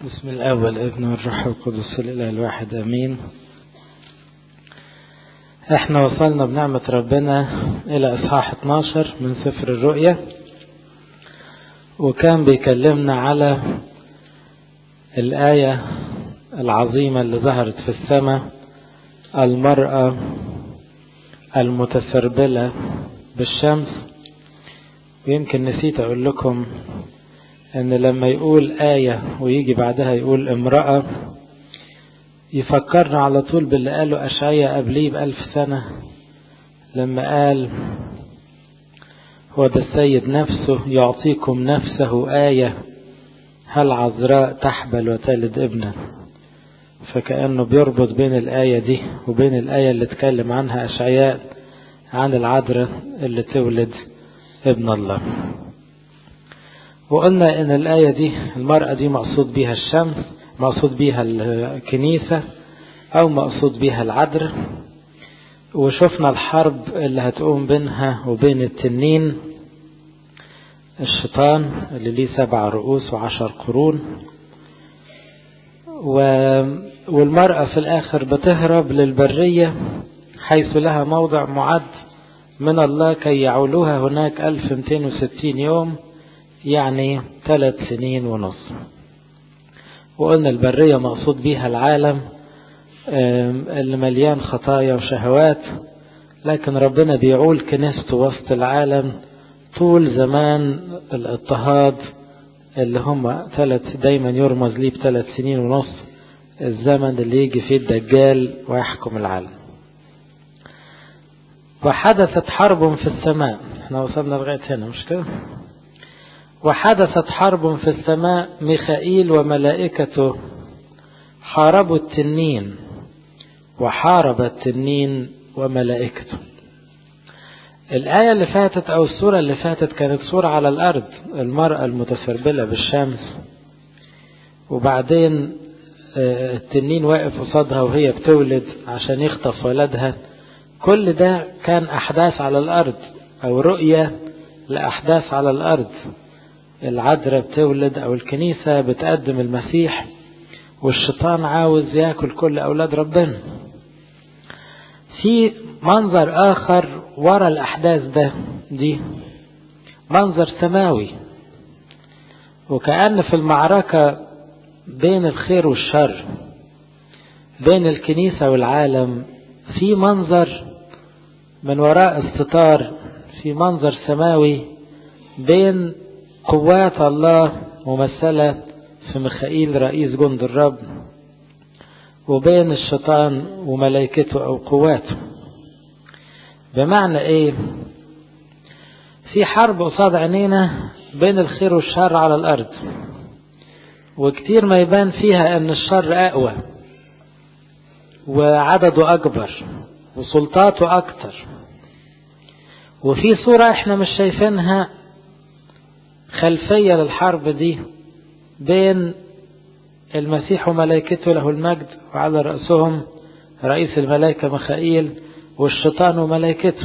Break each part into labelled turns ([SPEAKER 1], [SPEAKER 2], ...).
[SPEAKER 1] بسم الأب والابن والروح القدس الإله الواحد أمين احنا وصلنا بنعمة ربنا إلى إصحاح 12 من سفر الرؤيا وكان بيكلمنا على الآية العظيمة اللي ظهرت في السماء المرأة المتسربلة بالشمس ويمكن نسيت أقول لكم ان لما يقول آية ويجي بعدها يقول امرأة يفكرنا على طول باللي قاله أشعية قبليه بألف سنة لما قال هو ده السيد نفسه يعطيكم نفسه آية هل عذراء تحبل وتلد ابنا فكأنه بيربط بين الآية دي وبين الآية اللي اتكلم عنها أشعياء عن العذراء اللي تولد ابن الله وقلنا ان الآية دي المرأة دي مقصود بيها الشمس مقصود بيها الكنيسة او مقصود بيها العذر وشفنا الحرب اللي هتقوم بينها وبين التنين الشيطان اللي ليه سبع رؤوس وعشر قرون و... والمرأة في الآخر بتهرب للبرية حيث لها موضع معد من الله كي يعولوها هناك 1260 يوم يعني ثلاث سنين ونص وقلنا البرية مقصود بيها العالم اللي مليان خطايا وشهوات لكن ربنا بيعول كنيسته وسط العالم طول زمان الاضطهاد اللي هم ثلاث دايما يرمز ليه بثلاث سنين ونص الزمن اللي يجي فيه الدجال ويحكم العالم وحدثت حرب في السماء احنا وصلنا لغاية هنا مش كده وحدثت حرب في السماء ميخائيل وملائكته حاربوا التنين وحارب التنين وملائكته الآية اللي فاتت أو السورة اللي فاتت كانت سورة على الأرض المرأة المتسربلة بالشمس وبعدين التنين واقف قصادها وهي بتولد عشان يخطف ولدها كل ده كان أحداث على الأرض أو رؤية لأحداث على الأرض العذراء بتولد او الكنيسة بتقدم المسيح والشيطان عاوز ياكل كل اولاد ربنا في منظر اخر ورا الاحداث ده دي منظر سماوي وكأن في المعركة بين الخير والشر بين الكنيسة والعالم في منظر من وراء الستار في منظر سماوي بين قوات الله ممثلة في ميخائيل رئيس جند الرب وبين الشيطان وملائكته أو قواته بمعنى إيه في حرب قصاد عينينا بين الخير والشر على الأرض وكتير ما يبان فيها أن الشر أقوى وعدده أكبر وسلطاته أكتر وفي صورة احنا مش شايفينها خلفية للحرب دي بين المسيح وملائكته له المجد وعلى رأسهم رئيس الملائكة ميخائيل والشيطان وملائكته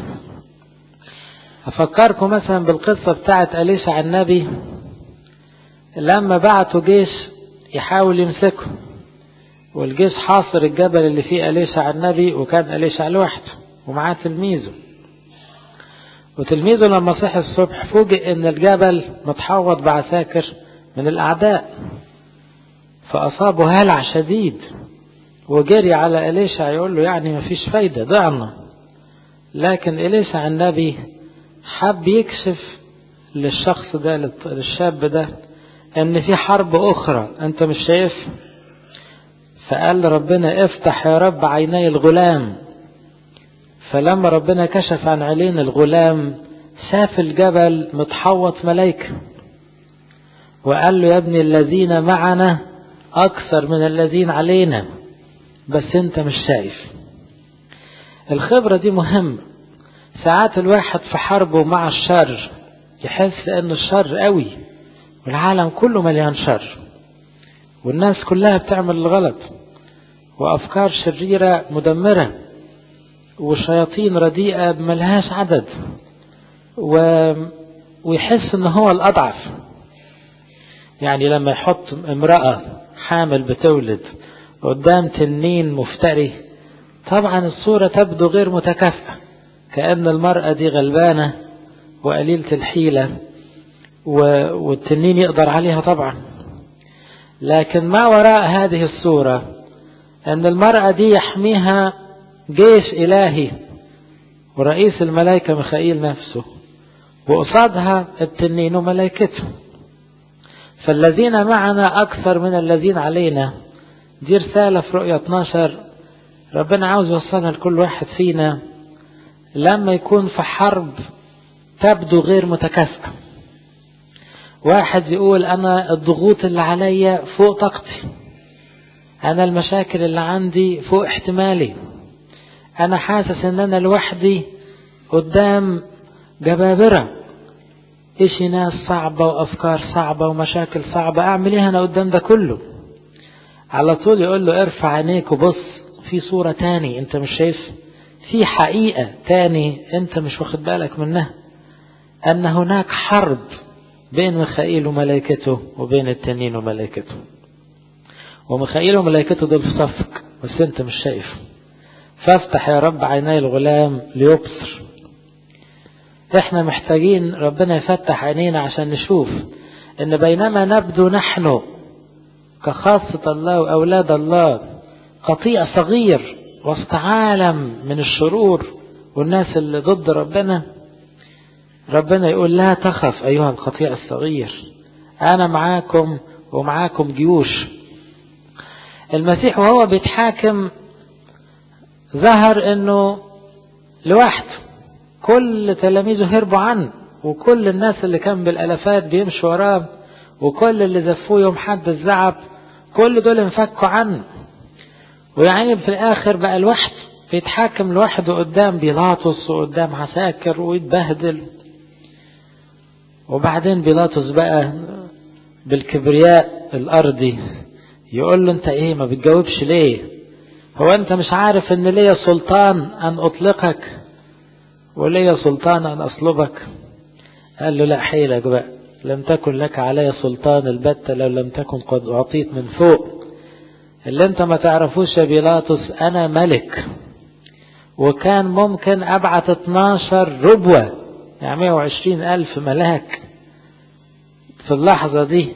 [SPEAKER 1] أفكركم مثلا بالقصة بتاعت أليشع النبي لما بعتوا جيش يحاول يمسكه والجيش حاصر الجبل اللي فيه أليشع النبي وكان أليشع لوحده ومعاه تلميذه وتلميذه لما صحي الصبح فوجئ ان الجبل متحوط بعساكر من الاعداء فاصابه هلع شديد وجري على اليشع يقول له يعني مفيش فايدة ضعنا لكن اليشع النبي حب يكشف للشخص ده للشاب ده ان في حرب اخرى انت مش شايف فقال ربنا افتح يا رب عيني الغلام فلما ربنا كشف عن عينين الغلام شاف الجبل متحوط ملايكة وقال له يا ابني الذين معنا أكثر من الذين علينا بس انت مش شايف الخبرة دي مهمة ساعات الواحد في حربه مع الشر يحس ان الشر قوي والعالم كله مليان شر والناس كلها بتعمل الغلط وأفكار شريرة مدمرة وشياطين رديئة ملهاش عدد و... ويحس ان هو الأضعف يعني لما يحط امرأة حامل بتولد قدام تنين مفتري طبعا الصورة تبدو غير متكافئة كأن المرأة دي غلبانة وقليلة الحيلة والتنين يقدر عليها طبعا لكن ما وراء هذه الصورة أن المرأة دي يحميها جيش إلهي ورئيس الملائكة ميخائيل نفسه وقصادها التنين وملائكته فالذين معنا أكثر من الذين علينا دي رسالة في رؤية 12 ربنا عاوز يوصلها لكل واحد فينا لما يكون في حرب تبدو غير متكافئة واحد يقول أنا الضغوط اللي عليا فوق طاقتي أنا المشاكل اللي عندي فوق احتمالي أنا حاسس إن أنا لوحدي قدام جبابرة إيش ناس صعبة وأفكار صعبة ومشاكل صعبة أعمل إيه أنا قدام ده كله على طول يقول له ارفع عينيك وبص في صورة تاني أنت مش شايف في حقيقة تاني أنت مش واخد بالك منها أن هناك حرب بين ميخائيل وملائكته وبين التنين وملائكته وميخائيل وملائكته دول في صفك بس أنت مش شايف فافتح يا رب عيني الغلام ليبصر احنا محتاجين ربنا يفتح عينينا عشان نشوف ان بينما نبدو نحن كخاصة الله وأولاد الله قطيع صغير وسط عالم من الشرور والناس اللي ضد ربنا ربنا يقول لا تخف أيها القطيع الصغير أنا معاكم ومعاكم جيوش المسيح وهو بيتحاكم ظهر انه لوحده كل تلاميذه هربوا عنه وكل الناس اللي كان بالالافات بيمشوا وراه وكل اللي زفوه يوم حد الزعب كل دول انفكوا عنه ويعني في الاخر بقى لوحده بيتحاكم لوحده قدام بيلاطس وقدام عساكر ويتبهدل وبعدين بيلاطس بقى بالكبرياء الارضي يقول له انت ايه ما بتجاوبش ليه هو انت مش عارف ان ليا سلطان ان اطلقك وليا سلطان ان اصلبك قال له لا حيلك بقى لم تكن لك علي سلطان البتة لو لم تكن قد اعطيت من فوق اللي انت ما تعرفوش يا بيلاطس انا ملك وكان ممكن ابعت 12 ربوة يعني 120 الف ملاك في اللحظة دي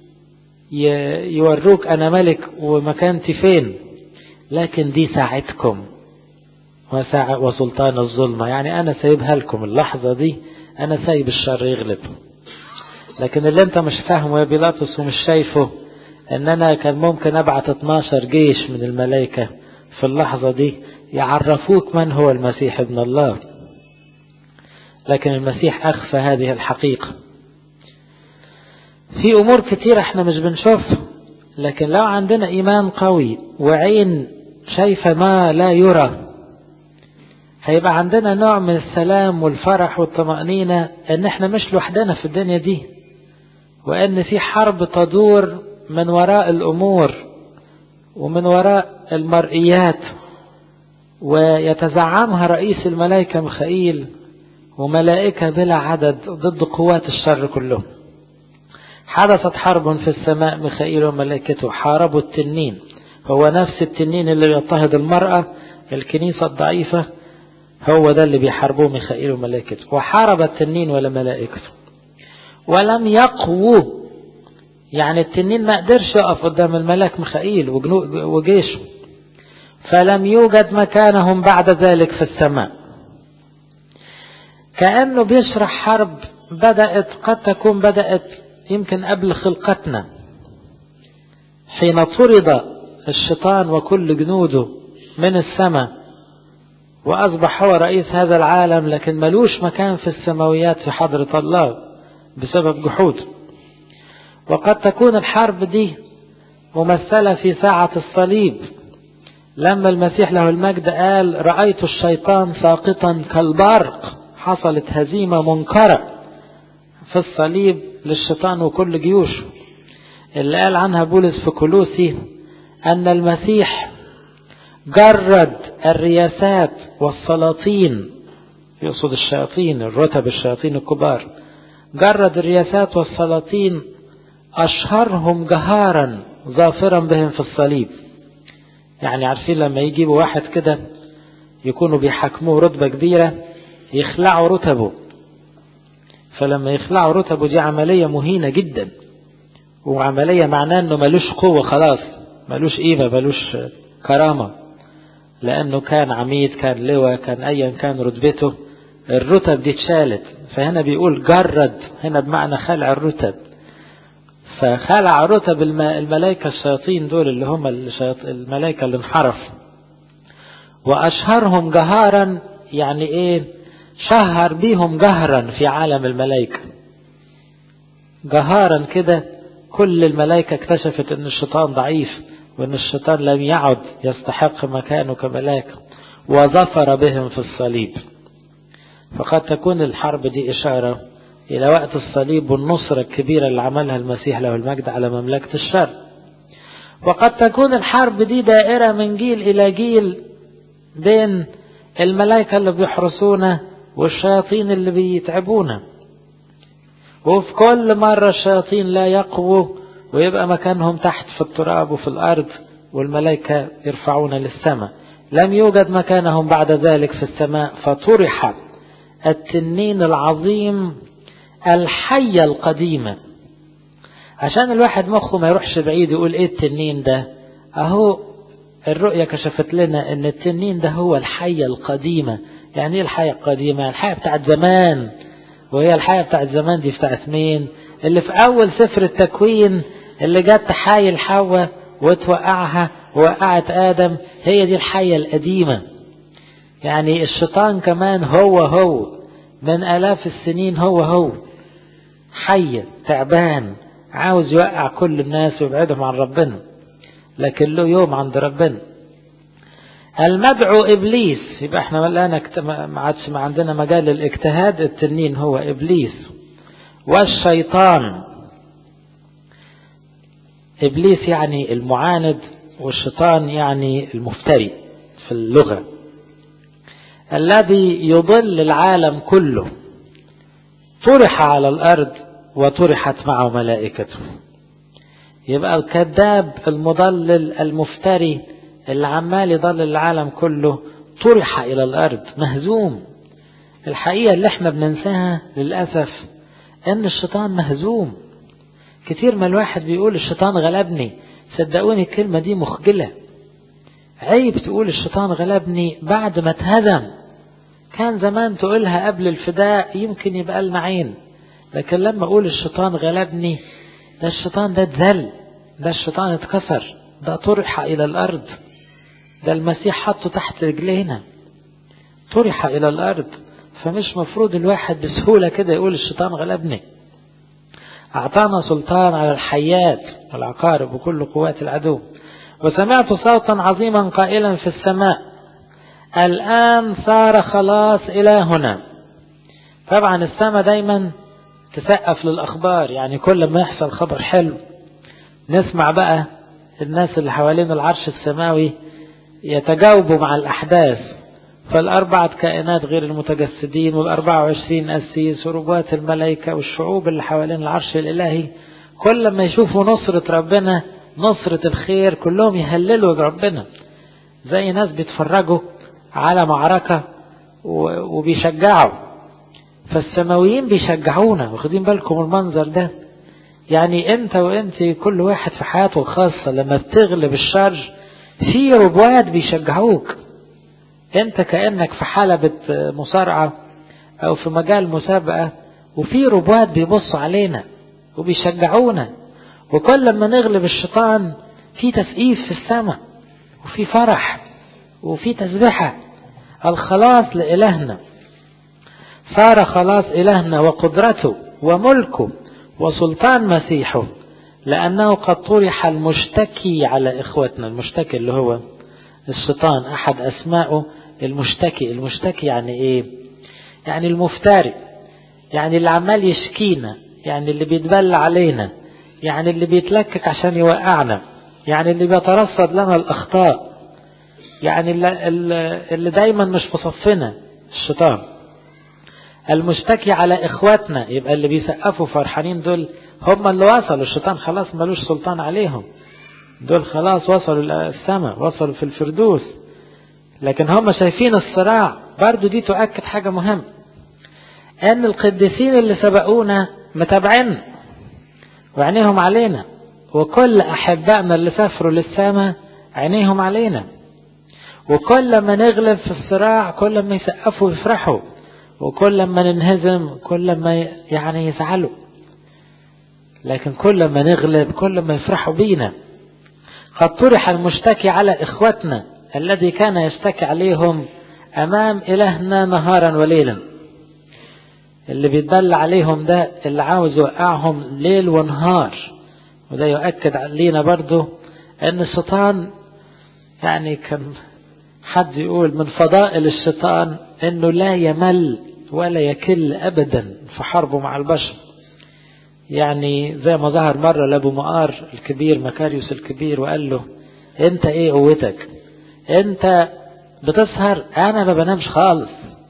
[SPEAKER 1] يوروك انا ملك ومكانتي فين لكن دي ساعتكم وسلطان الظلمة يعني أنا سايبها لكم اللحظة دي أنا سايب الشر يغلب لكن اللي أنت مش فاهمه يا بيلاطس ومش شايفه أن أنا كان ممكن أبعت 12 جيش من الملائكة في اللحظة دي يعرفوك من هو المسيح ابن الله لكن المسيح أخفى هذه الحقيقة في أمور كتير احنا مش بنشوفها لكن لو عندنا إيمان قوي وعين شايفة ما لا يرى هيبقى عندنا نوع من السلام والفرح والطمأنينة ان احنا مش لوحدنا في الدنيا دي وان في حرب تدور من وراء الامور ومن وراء المرئيات ويتزعمها رئيس الملائكة ميخائيل وملائكة بلا عدد ضد قوات الشر كلهم حدثت حرب في السماء ميخائيل وملائكته حاربوا التنين هو نفس التنين اللي يضطهد المرأة الكنيسة الضعيفة هو ده اللي بيحاربوه ميخائيل وملائكته وحارب التنين ولا ملائكته ولم يقووا يعني التنين ما قدرش يقف قدام الملاك ميخائيل وجيشه فلم يوجد مكانهم بعد ذلك في السماء كأنه بيشرح حرب بدأت قد تكون بدأت يمكن قبل خلقتنا حين طرد الشيطان وكل جنوده من السماء وأصبح هو رئيس هذا العالم لكن ملوش مكان في السماويات في حضرة الله بسبب جحود وقد تكون الحرب دي ممثلة في ساعة الصليب لما المسيح له المجد قال رأيت الشيطان ساقطا كالبرق حصلت هزيمة منكرة في الصليب للشيطان وكل جيوشه اللي قال عنها بولس في كولوسي أن المسيح جرد الرياسات والسلاطين يقصد الشياطين الرتب الشياطين الكبار جرد الرياسات والسلاطين أشهرهم جهارا ظافرا بهم في الصليب يعني عارفين لما يجيبوا واحد كده يكونوا بيحكموه رتبة كبيرة يخلعوا رتبه فلما يخلعوا رتبه دي عملية مهينة جدا وعملية معناه انه ملوش قوة خلاص ملوش قيمة ملوش كرامة لانه كان عميد كان لواء كان ايا كان رتبته الرتب دي اتشالت فهنا بيقول جرد هنا بمعنى خلع الرتب فخلع رتب الملائكة الشياطين دول اللي هم الملائكة اللي انحرف وأشهرهم جهارا يعني ايه شهر بيهم جهرا في عالم الملائكة جهارا كده كل الملائكة اكتشفت ان الشيطان ضعيف وان الشيطان لم يعد يستحق مكانه كملاك وظفر بهم في الصليب فقد تكون الحرب دي إشارة إلى وقت الصليب والنصرة الكبيرة اللي عملها المسيح له المجد على مملكة الشر وقد تكون الحرب دي دائرة من جيل إلى جيل بين الملائكة اللي بيحرسونا والشياطين اللي بيتعبونا وفي كل مرة الشياطين لا يقووا ويبقى مكانهم تحت في التراب وفي الأرض والملائكة يرفعون للسماء لم يوجد مكانهم بعد ذلك في السماء فطرح التنين العظيم الحية القديمة عشان الواحد مخه ما يروحش بعيد يقول ايه التنين ده اهو الرؤية كشفت لنا ان التنين ده هو الحية القديمة يعني ايه الحية القديمة الحية بتاعت زمان وهي الحية بتاعت زمان دي بتاعت مين اللي في اول سفر التكوين اللي جت تحايل حواء وتوقعها ووقعت ادم هي دي الحية القديمة يعني الشيطان كمان هو هو من الاف السنين هو هو حي تعبان عاوز يوقع كل الناس ويبعدهم عن ربنا لكن له يوم عند ربنا المدعو ابليس يبقى احنا الان ما عادش ما عندنا مجال للاجتهاد التنين هو ابليس والشيطان ابليس يعني المعاند والشيطان يعني المفتري في اللغة الذي يضل العالم كله طرح على الارض وطرحت معه ملائكته يبقى الكذاب المضلل المفتري اللي عمال يضلل العالم كله طرح الى الارض مهزوم الحقيقة اللي احنا بننساها للأسف ان الشيطان مهزوم كتير ما الواحد بيقول الشيطان غلبني صدقوني الكلمة دي مخجلة عيب تقول الشيطان غلبني بعد ما اتهزم كان زمان تقولها قبل الفداء يمكن يبقى لنا عين لكن لما اقول الشيطان غلبني ده الشيطان ده اتذل ده الشيطان اتكسر ده طرح الى الارض ده المسيح حطه تحت رجلينا طرح الى الارض فمش مفروض الواحد بسهولة كده يقول الشيطان غلبني اعطانا سلطان على الحيات والعقارب وكل قوات العدو وسمعت صوتا عظيما قائلا في السماء الآن صار خلاص إلى هنا طبعا السماء دايما تسقف للأخبار يعني كل ما يحصل خبر حلو نسمع بقى الناس اللي حوالين العرش السماوي يتجاوبوا مع الأحداث فالأربعة كائنات غير المتجسدين والأربعة وعشرين أسيس وربوات الملائكة والشعوب اللي حوالين العرش الإلهي كل ما يشوفوا نصرة ربنا نصرة الخير كلهم يهللوا ربنا زي ناس بيتفرجوا على معركة وبيشجعوا فالسماويين بيشجعونا واخدين بالكم المنظر ده يعني انت وانت كل واحد في حياته الخاصة لما بتغلب الشر في ربوات بيشجعوك انت كأنك في حلبة مصارعة او في مجال مسابقة وفي ربوات بيبصوا علينا وبيشجعونا وكل ما نغلب الشيطان في تسقيف في السماء وفي فرح وفي تسبحة الخلاص لإلهنا صار خلاص إلهنا وقدرته وملكه وسلطان مسيحه لأنه قد طرح المشتكي على إخوتنا المشتكي اللي هو الشيطان أحد أسمائه المشتكي المشتكي يعني إيه يعني المفتري يعني اللي عمال يشكينا يعني اللي بيتبلى علينا يعني اللي بيتلكك عشان يوقعنا يعني اللي بيترصد لنا الأخطاء يعني اللي, اللي دايما مش في صفنا الشيطان المشتكي على إخواتنا يبقى اللي بيسقفوا فرحانين دول هم اللي وصلوا الشيطان خلاص ملوش سلطان عليهم دول خلاص وصلوا السماء وصلوا في الفردوس لكن هم شايفين الصراع برضو دي تؤكد حاجة مهمة ان القديسين اللي سبقونا متابعين وعينيهم علينا وكل احبائنا اللي سافروا للسماء عينيهم علينا وكل ما نغلب في الصراع كل ما يسقفوا ويفرحوا وكل ما ننهزم كل ما يعني يزعلوا لكن كل ما نغلب كل ما يفرحوا بينا قد طرح المشتكي على إخوتنا الذي كان يشتكي عليهم أمام إلهنا نهارا وليلا اللي بيتبلى عليهم ده اللي عاوز يوقعهم ليل ونهار وده يؤكد لينا برضو أن الشيطان يعني كان حد يقول من فضائل الشيطان أنه لا يمل ولا يكل أبدا في حربه مع البشر يعني زي ما ظهر مرة لأبو مقار الكبير مكاريوس الكبير وقال له انت ايه قوتك انت بتسهر انا ما بنامش خالص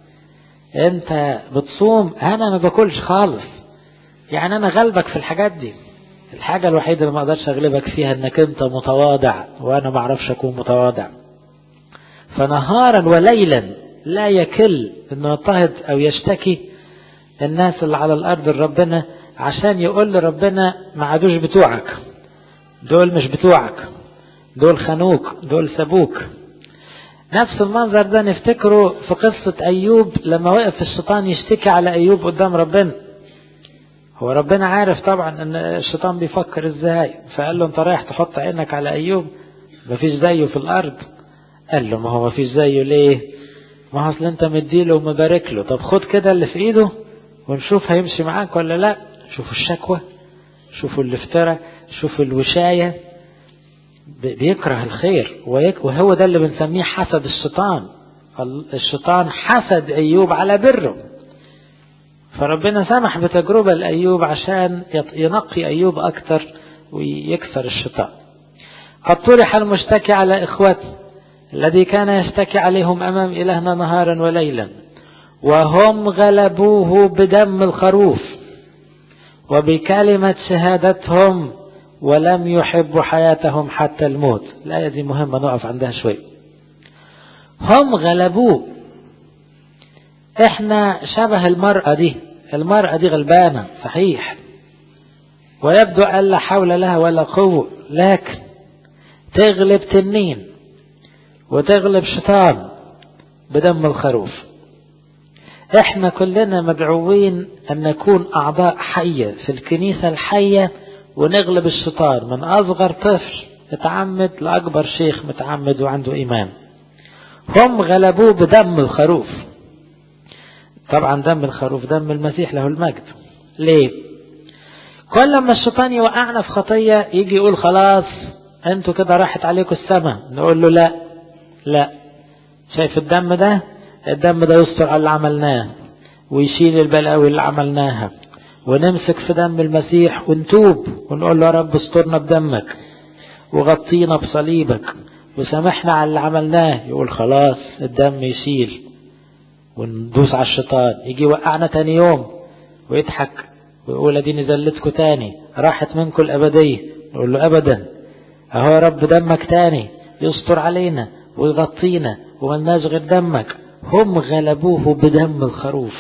[SPEAKER 1] انت بتصوم انا ما باكلش خالص يعني انا غلبك في الحاجات دي الحاجة الوحيدة اللي ما اقدرش اغلبك فيها انك انت متواضع وانا ما اعرفش اكون متواضع فنهارا وليلا لا يكل انه يضطهد او يشتكي الناس اللي على الارض لربنا عشان يقول لربنا ما عادوش بتوعك دول مش بتوعك دول خانوك دول سابوك نفس المنظر ده نفتكره في قصة أيوب لما وقف الشيطان يشتكي على أيوب قدام ربنا هو ربنا عارف طبعا ان الشيطان بيفكر ازاي فقال له انت رايح تحط عينك على أيوب مفيش زيه في الأرض قال له ما هو مفيش زيه ليه ما هو اصل انت مديله ومبارك له طب خد كده اللي في ايده ونشوف هيمشي معاك ولا لا شوفوا الشكوى شوفوا الافتراء شوفوا الوشاية بيكره الخير وهو ده اللي بنسميه حسد الشيطان الشيطان حسد أيوب على بره فربنا سمح بتجربة لأيوب عشان ينقي أيوب أكتر ويكسر الشيطان قد طرح المشتكي على إخوته الذي كان يشتكي عليهم أمام إلهنا نهارا وليلا وهم غلبوه بدم الخروف وبكلمة شهادتهم ولم يحبوا حياتهم حتى الموت الآية دي مهمة نقف عندها شوي هم غلبوه احنا شبه المرأة دي المرأة دي غلبانة صحيح ويبدو أن لا حول لها ولا قوة لكن تغلب تنين وتغلب شيطان بدم الخروف احنا كلنا مدعوين ان نكون اعضاء حية في الكنيسة الحية ونغلب الشيطان من اصغر طفل متعمد لاكبر شيخ متعمد وعنده ايمان هم غلبوه بدم الخروف طبعا دم الخروف دم المسيح له المجد ليه كل ما الشيطان يوقعنا في خطية يجي يقول خلاص انتوا كده راحت عليكم السماء نقول له لا لا شايف الدم ده الدم ده يستر على اللي عملناه ويشيل البلاوي اللي عملناها ونمسك في دم المسيح ونتوب ونقول له يا رب استرنا بدمك وغطينا بصليبك وسامحنا على اللي عملناه يقول خلاص الدم يشيل وندوس على الشيطان يجي يوقعنا تاني يوم ويضحك ويقول اديني زلتكم تاني راحت منكم الابديه نقول له ابدا اهو يا رب دمك تاني يستر علينا ويغطينا وملناش غير دمك هم غلبوه بدم الخروف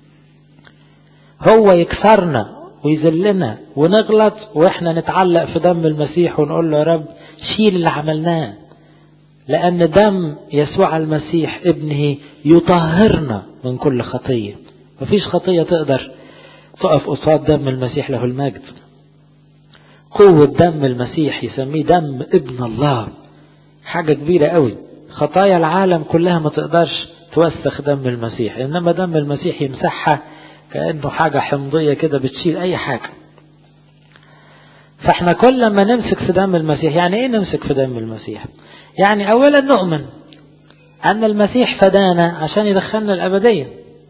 [SPEAKER 1] هو يكسرنا ويذلنا ونغلط واحنا نتعلق في دم المسيح ونقول له يا رب شيل اللي عملناه لأن دم يسوع المسيح ابنه يطهرنا من كل خطية مفيش خطية تقدر تقف قصاد دم المسيح له المجد قوة دم المسيح يسميه دم ابن الله حاجة كبيرة قوي خطايا العالم كلها ما تقدرش توسخ دم المسيح إنما دم المسيح يمسحها كأنه حاجة حمضية كده بتشيل أي حاجة فاحنا كل ما نمسك في دم المسيح يعني ايه نمسك في دم المسيح يعني اولا نؤمن ان المسيح فدانا عشان يدخلنا الابدية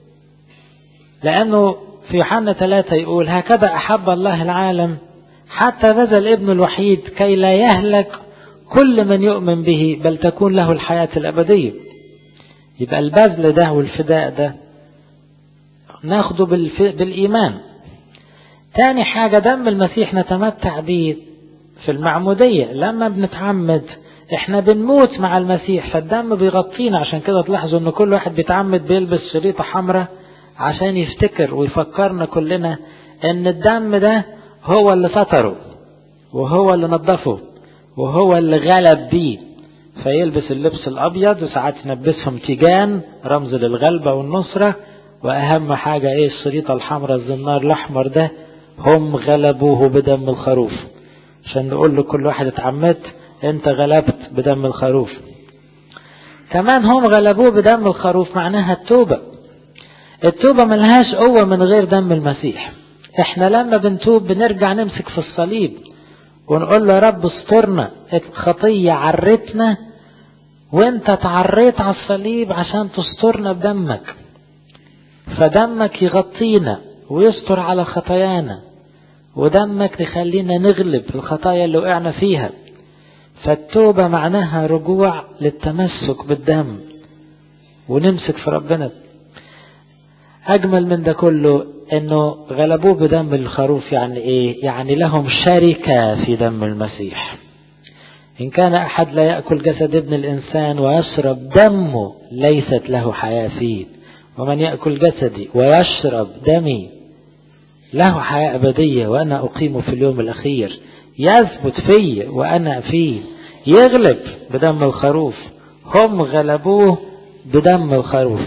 [SPEAKER 1] لانه في يوحنا ثلاثة يقول هكذا احب الله العالم حتى بذل ابن الوحيد كي لا يهلك كل من يؤمن به بل تكون له الحياة الابدية يبقى البذل ده والفداء ده ناخده بالإيمان تاني حاجة دم المسيح نتمتع به في المعمودية لما بنتعمد احنا بنموت مع المسيح فالدم بيغطينا عشان كده تلاحظوا ان كل واحد بيتعمد بيلبس شريطة حمراء عشان يفتكر ويفكرنا كلنا ان الدم ده هو اللي ستره وهو اللي نظفه وهو اللي غلب بيه فيلبس اللبس الابيض وساعات يلبسهم تيجان رمز للغلبة والنصرة واهم حاجة ايه الشريطة الحمراء الزنار الاحمر ده هم غلبوه بدم الخروف عشان نقول لكل واحد اتعمدت انت غلبت بدم الخروف كمان هم غلبوه بدم الخروف معناها التوبة التوبة ملهاش قوة من غير دم المسيح احنا لما بنتوب بنرجع نمسك في الصليب ونقول له يا رب استرنا الخطية عرتنا وانت تعريت على الصليب عشان تسترنا بدمك فدمك يغطينا ويستر على خطايانا ودمك يخلينا نغلب الخطايا اللي وقعنا فيها فالتوبة معناها رجوع للتمسك بالدم ونمسك في ربنا أجمل من ده كله أنه غلبوه بدم الخروف يعني إيه يعني لهم شركة في دم المسيح إن كان أحد لا يأكل جسد ابن الإنسان ويشرب دمه ليست له حياة فيه ومن يأكل جسدي ويشرب دمي له حياة أبدية وأنا أقيمه في اليوم الأخير يثبت في وأنا فيه يغلب بدم الخروف هم غلبوه بدم الخروف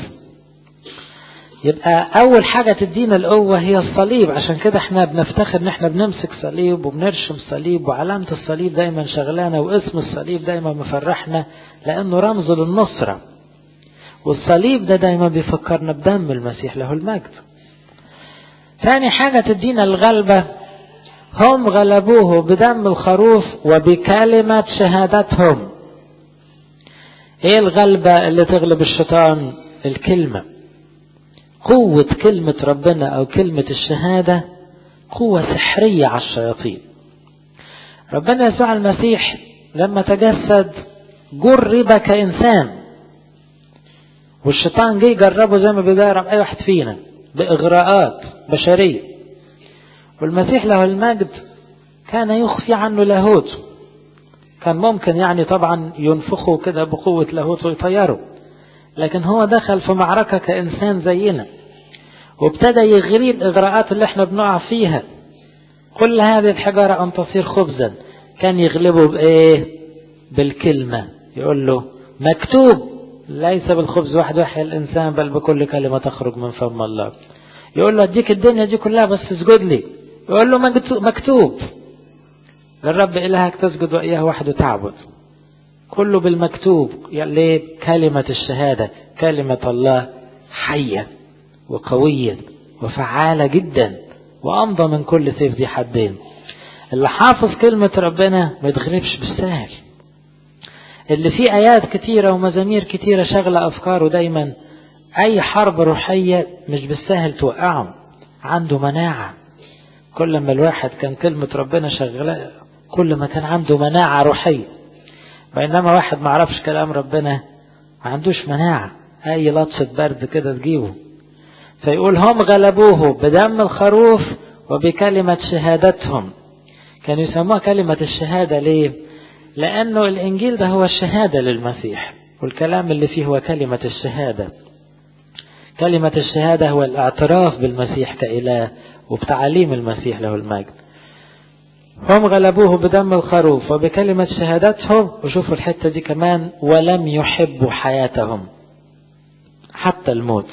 [SPEAKER 1] يبقى أول حاجة تدينا القوة هي الصليب عشان كده احنا بنفتخر ان احنا بنمسك صليب وبنرشم صليب وعلامة الصليب دايما شغلانة واسم الصليب دايما مفرحنا لأنه رمز للنصرة والصليب ده دايما بيفكرنا بدم المسيح له المجد ثاني حاجة تدينا الغلبة هم غلبوه بدم الخروف وبكلمة شهادتهم ايه الغلبة اللي تغلب الشيطان الكلمة قوة كلمة ربنا او كلمة الشهادة قوة سحرية على الشياطين ربنا يسوع المسيح لما تجسد جرب كإنسان والشيطان جه يجربه زي ما بيجرب اي واحد فينا بإغراءات بشرية والمسيح له المجد كان يخفي عنه لاهوته كان ممكن يعني طبعا ينفخه كده بقوة لاهوت ويطيره لكن هو دخل في معركة كإنسان زينا وابتدى يغري الإغراءات اللي احنا بنقع فيها كل هذه الحجارة أن تصير خبزا كان يغلبه بإيه بالكلمة يقول له مكتوب ليس بالخبز وحده يحيى الإنسان بل بكل كلمة تخرج من فم الله يقول له اديك الدنيا دي كلها بس اسجد لي يقول له مكتوب للرب إلهك تسجد وإياه وحده تعبد كله بالمكتوب ليه كلمة الشهادة كلمة الله حية وقوية وفعالة جدا وأمضى من كل سيف ذي حدين اللي حافظ كلمة ربنا ما يتغلبش بالسهل اللي فيه آيات كتيرة ومزامير كتيرة شغلة أفكاره دايما أي حرب روحية مش بالسهل توقعه عنده مناعة كل ما الواحد كان كلمة ربنا شغلة كل ما كان عنده مناعة روحية بينما واحد ما عرفش كلام ربنا ما عندوش مناعة أي لطشة برد كده تجيبه فيقول هم غلبوه بدم الخروف وبكلمة شهادتهم كانوا يسموها كلمة الشهادة ليه لأنه الإنجيل ده هو الشهادة للمسيح والكلام اللي فيه هو كلمة الشهادة كلمة الشهادة هو الاعتراف بالمسيح كإله وبتعاليم المسيح له المجد هم غلبوه بدم الخروف وبكلمة شهادتهم وشوفوا الحتة دي كمان ولم يحبوا حياتهم حتى الموت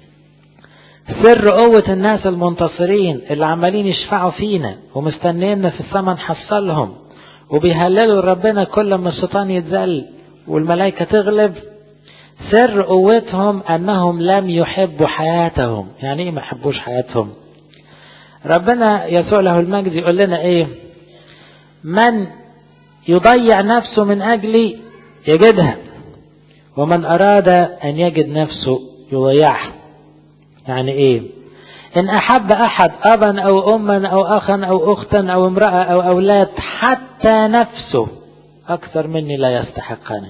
[SPEAKER 1] سر قوة الناس المنتصرين اللي عمالين يشفعوا فينا ومستنينا في السماء نحصلهم وبيهللوا ربنا كل ما الشيطان يتذل والملائكة تغلب سر قوتهم أنهم لم يحبوا حياتهم يعني إيه ما يحبوش حياتهم ربنا يسوع له المجد يقول لنا إيه من يضيع نفسه من أجلي يجدها ومن أراد أن يجد نفسه يضيعها يعني إيه إن أحب أحد أبا أو أما أو أخا أو أختا أو امرأة أو أولاد حتى نفسه أكثر مني لا يستحقني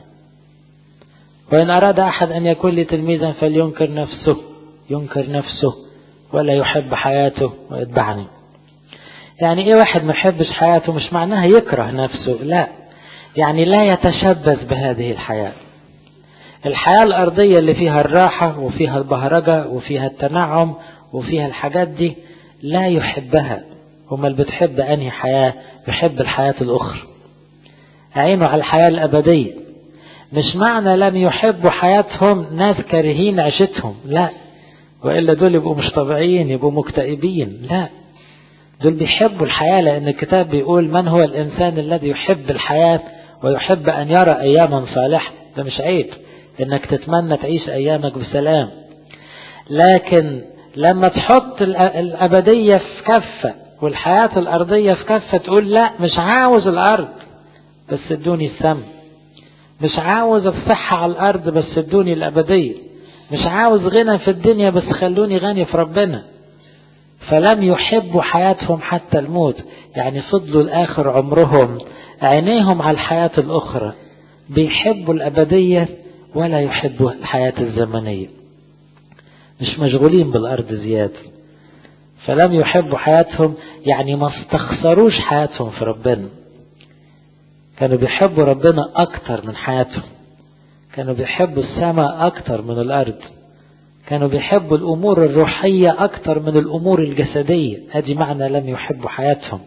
[SPEAKER 1] وإن أراد أحد أن يكون لي تلميذا فلينكر نفسه ينكر نفسه ولا يحب حياته ويتبعني يعني ايه واحد ما يحبش حياته مش معناها يكره نفسه لا يعني لا يتشبث بهذه الحياة الحياة الأرضية اللي فيها الراحة وفيها البهرجة وفيها التنعم وفيها الحاجات دي لا يحبها وما اللي بتحب أنهي حياة يحب الحياة الأخرى عينه على الحياة الأبدية مش معنى لم يحبوا حياتهم ناس كارهين عيشتهم لا وإلا دول يبقوا مش طبيعيين يبقوا مكتئبين لا دول بيحبوا الحياة لأن الكتاب بيقول من هو الإنسان الذي يحب الحياة ويحب أن يرى أياما صالحة ده مش عيب إنك تتمنى تعيش أيامك بسلام لكن لما تحط الأبدية في كفة والحياة الأرضية في كفة تقول لا مش عاوز الأرض بس ادوني السم مش عاوز الصحة على الأرض بس ادوني الأبدية مش عاوز غنى في الدنيا بس خلوني غني في ربنا فلم يحبوا حياتهم حتى الموت يعني فضلوا الآخر عمرهم عينيهم على الحياة الأخرى بيحبوا الأبدية ولا يحبوا الحياة الزمنية مش مشغولين بالأرض زيادة فلم يحبوا حياتهم يعني ما استخسروش حياتهم في ربنا كانوا بيحبوا ربنا أكتر من حياتهم كانوا بيحبوا السماء أكتر من الأرض كانوا بيحبوا الأمور الروحية أكتر من الأمور الجسدية هذه معنى لم يحبوا حياتهم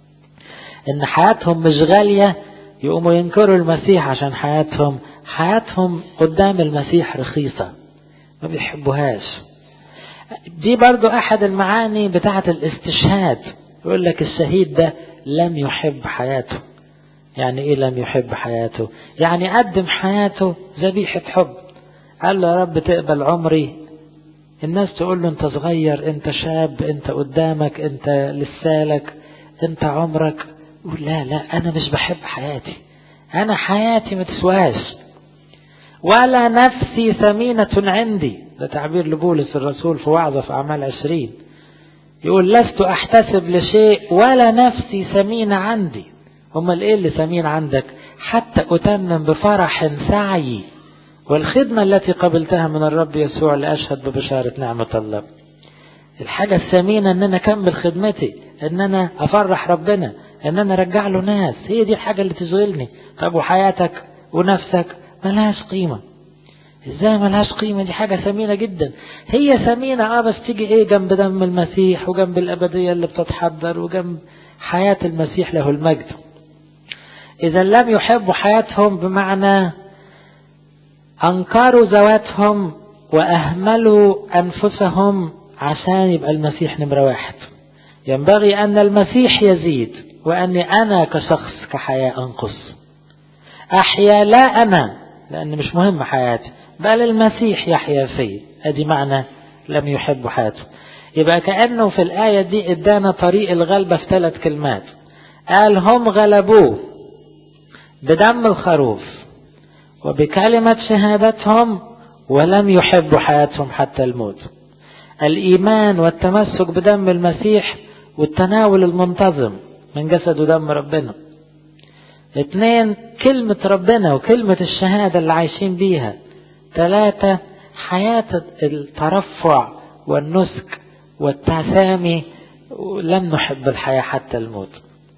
[SPEAKER 1] إن حياتهم مش غالية يقوموا ينكروا المسيح عشان حياتهم حياتهم قدام المسيح رخيصة ما بيحبوهاش دي برضو أحد المعاني بتاعة الاستشهاد يقول لك الشهيد ده لم يحب حياته يعني ايه لم يحب حياته يعني قدم حياته ذبيحة حب قال له يا رب تقبل عمري الناس تقول له انت صغير انت شاب انت قدامك انت لسالك انت عمرك لا لا انا مش بحب حياتي انا حياتي ما تسواش ولا نفسي ثمينة عندي ده تعبير لبولس الرسول في وعظة في أعمال عشرين يقول لست أحتسب لشيء ولا نفسي ثمينة عندي امال ايه اللي ثمين عندك حتى أتمم بفرح سعي والخدمة التي قبلتها من الرب يسوع لأشهد ببشارة نعمة الله الحاجة الثمينة ان انا اكمل خدمتي ان انا افرح ربنا ان انا ارجع له ناس هي دي الحاجة اللي تشغلني طب وحياتك ونفسك ملهاش قيمة ازاي ملهاش قيمة دي حاجة ثمينة جدا هي ثمينة اه بس تيجي ايه جنب دم المسيح وجنب الابدية اللي بتتحضر وجنب حياة المسيح له المجد إذا لم يحبوا حياتهم بمعنى أنكروا ذواتهم وأهملوا أنفسهم عشان يبقى المسيح نمرة واحد ينبغي أن المسيح يزيد وأني أنا كشخص كحياة أنقص أحيا لا أنا لأن مش مهم حياتي بل المسيح يحيا في أدي معنى لم يحب حياته يبقى كأنه في الآية دي ادانا طريق الغلبة في ثلاث كلمات قال هم غلبوه بدم الخروف وبكلمة شهادتهم ولم يحبوا حياتهم حتى الموت الإيمان والتمسك بدم المسيح والتناول المنتظم من جسد ودم ربنا اثنين كلمة ربنا وكلمة الشهادة اللي عايشين بيها ثلاثة حياة الترفع والنسك والتسامي لم نحب الحياة حتى الموت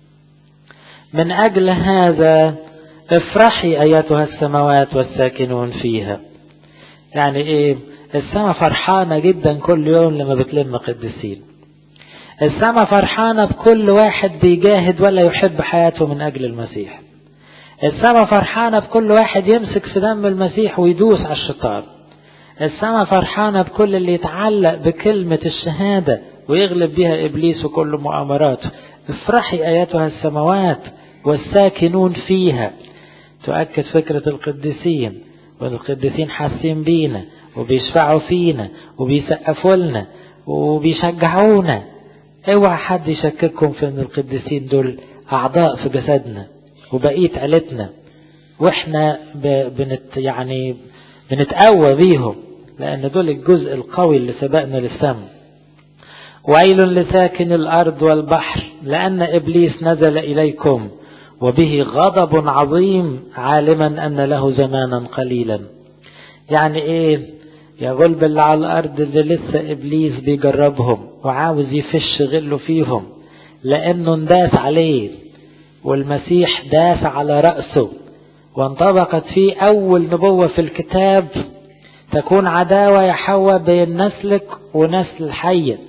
[SPEAKER 1] من أجل هذا افرحي أيتها السماوات والساكنون فيها يعني ايه السماء فرحانة جدا كل يوم لما بتلم قديسين السماء فرحانة بكل واحد بيجاهد ولا يحب حياته من أجل المسيح السماء فرحانة بكل واحد يمسك في دم المسيح ويدوس على الشيطان السماء فرحانة بكل اللي يتعلق بكلمة الشهادة ويغلب بها إبليس وكل مؤامراته افرحي أيتها السماوات والساكنون فيها تؤكد فكرة القديسين والقديسين حاسين بينا وبيشفعوا فينا وبيسقفوا لنا وبيشجعونا اوعى حد يشكككم في ان القديسين دول اعضاء في جسدنا وبقية عيلتنا واحنا بنت يعني بنتقوى بيهم لان دول الجزء القوي اللي سبقنا للسماء ويل لساكن الارض والبحر لان ابليس نزل اليكم وبه غضب عظيم عالما ان له زمانا قليلا يعني ايه يا غلب اللي على الارض اللي لسه ابليس بيجربهم وعاوز يفش غله فيهم لأنه انداس عليه والمسيح داس على رأسه وانطبقت فيه أول نبوة في الكتاب تكون عداوة يا حواء بين نسلك ونسل الحية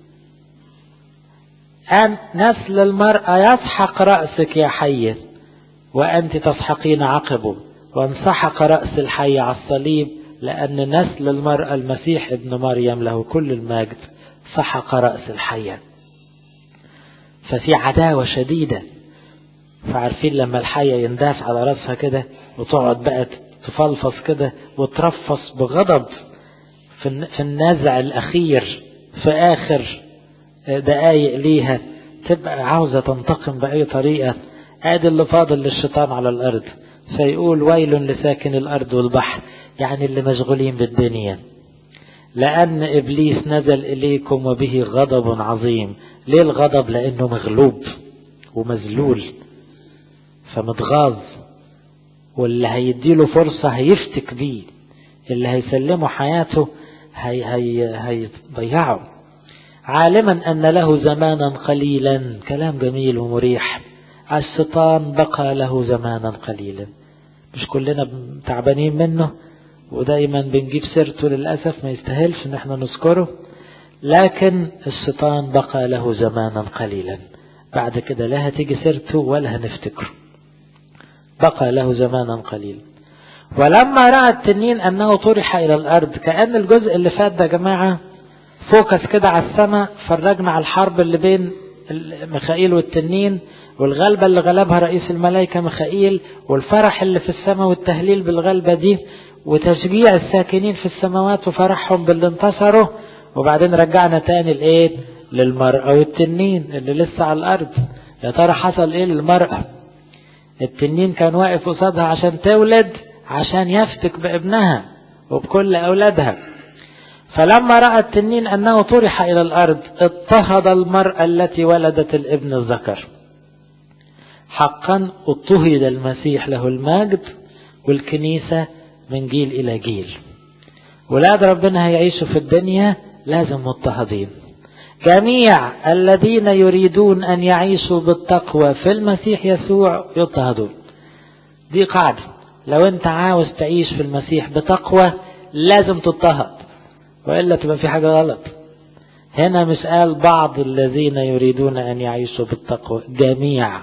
[SPEAKER 1] أن نسل المرأة يسحق رأسك يا حية وأنت تسحقين عقبه وانسحق رأس الحي على الصليب لأن نسل المرأة المسيح ابن مريم له كل المجد سحق رأس الحية ففي عداوة شديدة فعارفين لما الحية ينداس على رأسها كده وتقعد بقى تفلفص كده وترفص بغضب في النزع الأخير في آخر دقايق ليها تبقى عاوزة تنتقم بأي طريقة ادي اللي فاضل للشيطان على الأرض فيقول ويل لساكن الأرض والبحر يعني اللي مشغولين بالدنيا لأن إبليس نزل إليكم وبه غضب عظيم ليه الغضب لأنه مغلوب ومذلول فمتغاظ واللي هيديله فرصة هيفتك بيه اللي هيسلمه حياته هي هي هيضيعه عالما أن له زمانا قليلا كلام جميل ومريح الشيطان بقى له زمانا قليلا مش كلنا تعبانين منه ودايما بنجيب سيرته للأسف ما يستاهلش ان احنا نذكره لكن الشيطان بقى له زمانا قليلا بعد كده لا هتيجي سيرته ولا هنفتكره بقى له زمانا قليلا ولما رأى التنين أنه طرح إلى الأرض كأن الجزء اللي فات ده يا جماعة فوكس كده على السماء فرجنا على الحرب اللي بين ميخائيل والتنين والغلبة اللي غلبها رئيس الملائكة ميخائيل والفرح اللي في السماء والتهليل بالغلبة دي وتشجيع الساكنين في السماوات وفرحهم باللي انتصروا وبعدين رجعنا تاني لايه للمرأة والتنين اللي لسه على الأرض يا ترى حصل ايه للمرأة التنين كان واقف قصادها عشان تولد عشان يفتك بابنها وبكل أولادها فلما رأى التنين أنه طرح إلى الأرض اضطهد المرأة التي ولدت الابن الذكر حقا اضطهد المسيح له المجد والكنيسة من جيل إلى جيل ولاد ربنا هيعيشوا في الدنيا لازم مضطهدين جميع الذين يريدون أن يعيشوا بالتقوى في المسيح يسوع يضطهدون دي قاعدة لو انت عاوز تعيش في المسيح بتقوى لازم تضطهد وإلا تبقى في حاجة غلط هنا مش قال بعض الذين يريدون أن يعيشوا بالتقوى جميع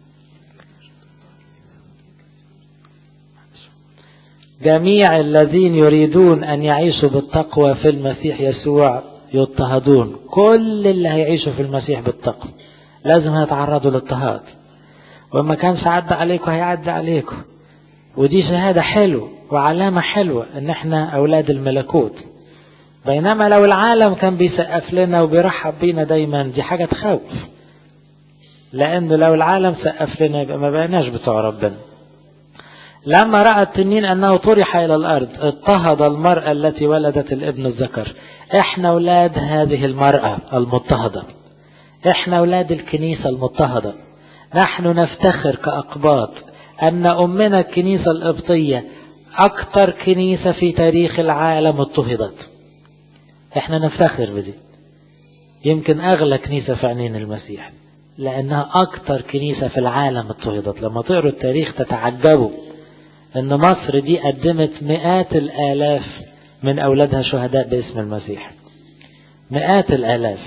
[SPEAKER 1] جميع الذين يريدون أن يعيشوا بالتقوى في المسيح يسوع يضطهدون كل اللي هيعيشوا في المسيح بالتقوى لازم هيتعرضوا للاضطهاد وما كانش عدى عليكم هيعدي عليكم ودي شهادة حلوة وعلامة حلوة ان احنا اولاد الملكوت بينما لو العالم كان بيسقف لنا وبيرحب بينا دايما دي حاجة تخوف لانه لو العالم سقف لنا يبقى ما بقيناش بتوع ربنا لما رأى التنين أنه طرح إلى الأرض اضطهد المرأة التي ولدت الابن الذكر احنا أولاد هذه المرأة المضطهدة احنا أولاد الكنيسة المضطهدة نحن نفتخر كأقباط أن أمنا الكنيسة القبطية أكثر كنيسة في تاريخ العالم اضطهدت احنا نفتخر بدي يمكن أغلى كنيسة في عينين المسيح لأنها أكثر كنيسة في العالم اضطهدت لما تقروا التاريخ تتعجبوا ان مصر دي قدمت مئات الالاف من اولادها شهداء باسم المسيح مئات الالاف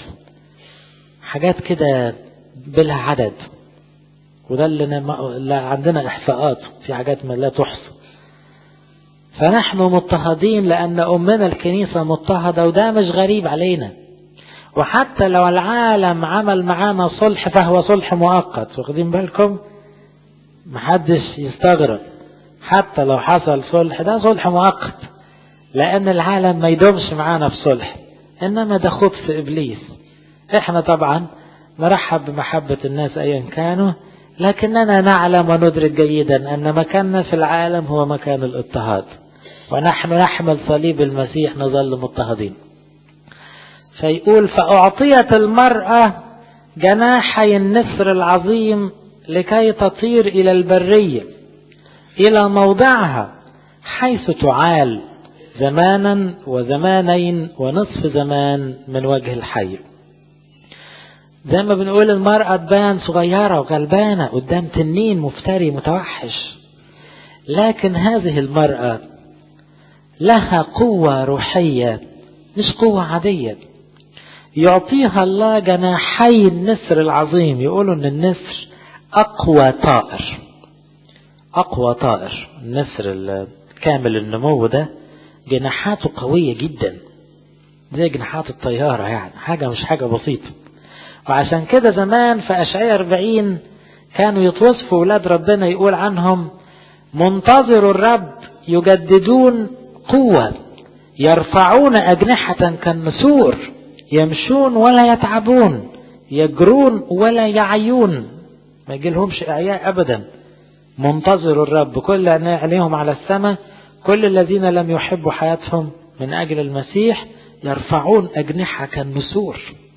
[SPEAKER 1] حاجات كده بلا عدد وده اللي, اللي عندنا احصاءات في حاجات ما لا تحصى فنحن مضطهدين لان امنا الكنيسة مضطهدة وده مش غريب علينا وحتى لو العالم عمل معانا صلح فهو صلح مؤقت واخدين بالكم محدش يستغرب حتى لو حصل صلح ده صلح مؤقت لأن العالم ما يدومش معانا في صلح إنما ده خبث إبليس إحنا طبعا نرحب بمحبة الناس أيا كانوا لكننا نعلم وندرك جيدا أن مكاننا في العالم هو مكان الاضطهاد ونحن نحمل صليب المسيح نظل مضطهدين فيقول فأعطيت المرأة جناحي النسر العظيم لكي تطير إلى البرية إلى موضعها حيث تعال زمانا وزمانين ونصف زمان من وجه الحي زي ما بنقول المرأة تبان صغيرة وغلبانة قدام تنين مفتري متوحش لكن هذه المرأة لها قوة روحية مش قوة عادية يعطيها الله جناحي النسر العظيم يقولوا ان النسر اقوى طائر اقوى طائر النسر كامل النمو ده جناحاته قوية جدا زي جناحات الطيارة يعني حاجة مش حاجة بسيطة وعشان كده زمان في أشعية 40 كانوا يتوصفوا ولاد ربنا يقول عنهم منتظر الرب يجددون قوة يرفعون أجنحة كالنسور يمشون ولا يتعبون يجرون ولا يعيون ما يجيلهمش إعياء أبدا منتظر الرب كل عليهم على السماء كل الذين لم يحبوا حياتهم من أجل المسيح يرفعون أجنحة كالنسور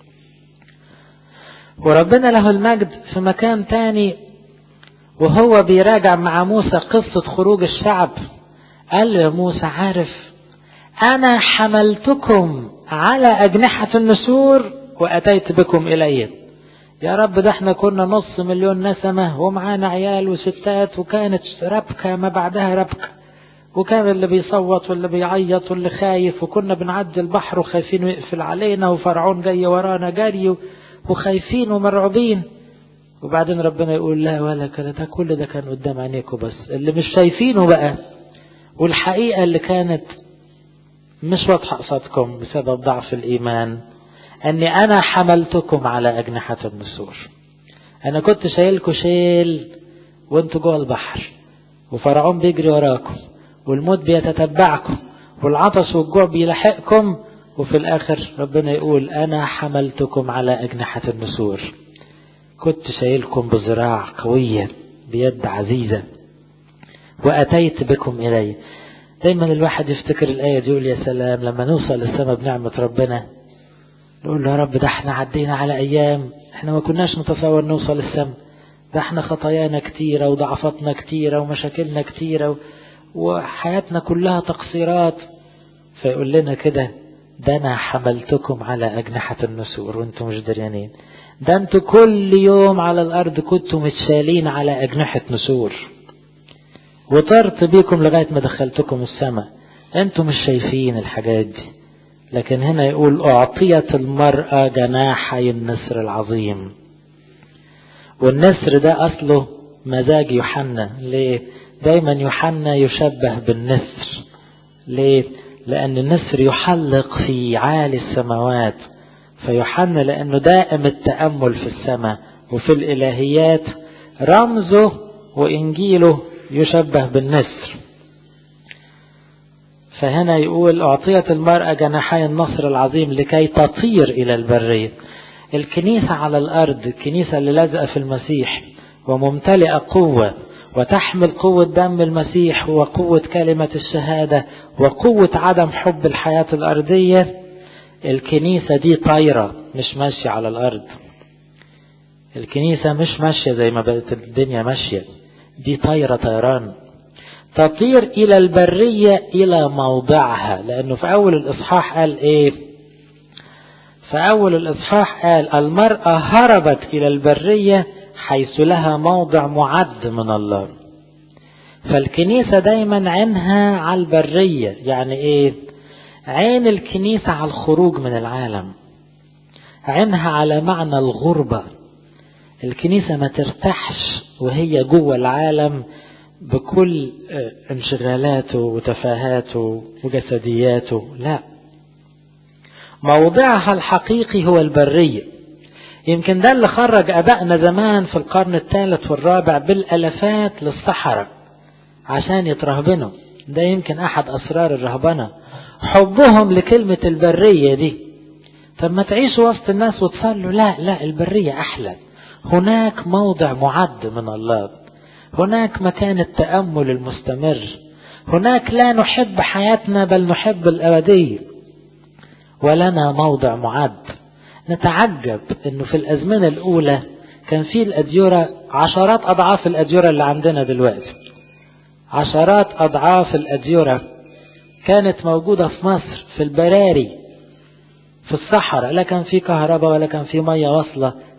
[SPEAKER 1] وربنا له المجد في مكان تاني وهو بيراجع مع موسى قصة خروج الشعب قال له موسى عارف أنا حملتكم على أجنحة النسور وأتيت بكم إلي يا رب ده احنا كنا نص مليون نسمة ومعانا عيال وستات وكانت ربكة ما بعدها ربكة وكان اللي بيصوت واللي بيعيط واللي خايف وكنا بنعدي البحر وخايفين يقفل علينا وفرعون جاي ورانا جري وخايفين ومرعوبين وبعدين ربنا يقول لا ولا كده ده كل ده كان قدام عينيكم بس اللي مش شايفينه بقى والحقيقة اللي كانت مش واضحة قصادكم بسبب ضعف الإيمان أني أنا حملتكم على أجنحة النسور أنا كنت شايلكم شيل وانتوا جوه البحر وفرعون بيجري وراكم والموت بيتتبعكم والعطش والجوع بيلاحقكم وفي الآخر ربنا يقول أنا حملتكم على أجنحة النسور كنت شايلكم بذراع قوية بيد عزيزة وأتيت بكم إلي دايما الواحد يفتكر الآية دي يقول يا سلام لما نوصل للسماء بنعمة ربنا نقول له يا رب ده احنا عدينا على أيام احنا ما كناش نتصور نوصل للسماء ده احنا خطايانا كتيرة وضعفاتنا كتيرة ومشاكلنا كتيرة وحياتنا كلها تقصيرات فيقول لنا كده ده انا حملتكم على أجنحة النسور وانتم مش دريانين ده انتوا كل يوم على الأرض كنتوا متشالين على أجنحة نسور وطرت بيكم لغاية ما دخلتكم السماء انتوا مش شايفين الحاجات دي لكن هنا يقول أعطيت المرأة جناحي النسر العظيم والنسر ده أصله مزاج يوحنا ليه دايما يوحنا يشبه بالنسر ليه لأن النسر يحلق في عالي السماوات فيوحنا لأنه دائم التأمل في السماء وفي الإلهيات رمزه وإنجيله يشبه بالنسر فهنا يقول أعطيت المرأة جناحي النصر العظيم لكي تطير إلى البرية الكنيسة على الأرض الكنيسة اللي لازقة في المسيح وممتلئة قوة وتحمل قوة دم المسيح وقوة كلمة الشهادة وقوة عدم حب الحياة الأرضية الكنيسة دي طايرة مش ماشية على الأرض الكنيسة مش ماشية زي ما بقت الدنيا ماشية دي طايرة طيران تطير إلى البرية إلى موضعها لأنه في أول الإصحاح قال إيه في أول الإصحاح قال المرأة هربت إلى البرية حيث لها موضع معد من الله فالكنيسة دايما عينها على البرية يعني إيه عين الكنيسة على الخروج من العالم عينها على معنى الغربة الكنيسة ما ترتاحش وهي جوه العالم بكل انشغالاته وتفاهاته وجسدياته لا موضعها الحقيقي هو البرية يمكن ده اللي خرج أبائنا زمان في القرن الثالث والرابع بالألفات للصحراء عشان يترهبنوا ده يمكن أحد أسرار الرهبنة حبهم لكلمة البرية دي طب ما تعيشوا وسط الناس وتصلوا لا لا البرية أحلى هناك موضع معد من الله هناك مكان التأمل المستمر هناك لا نحب حياتنا بل نحب الأبدية ولنا موضع معد نتعجب انه في الازمنة الاولى كان في الاديرة عشرات اضعاف الاديرة اللي عندنا دلوقتي عشرات اضعاف الاديرة كانت موجودة في مصر في البراري في الصحراء لا كان في كهرباء ولا كان في مية واصلة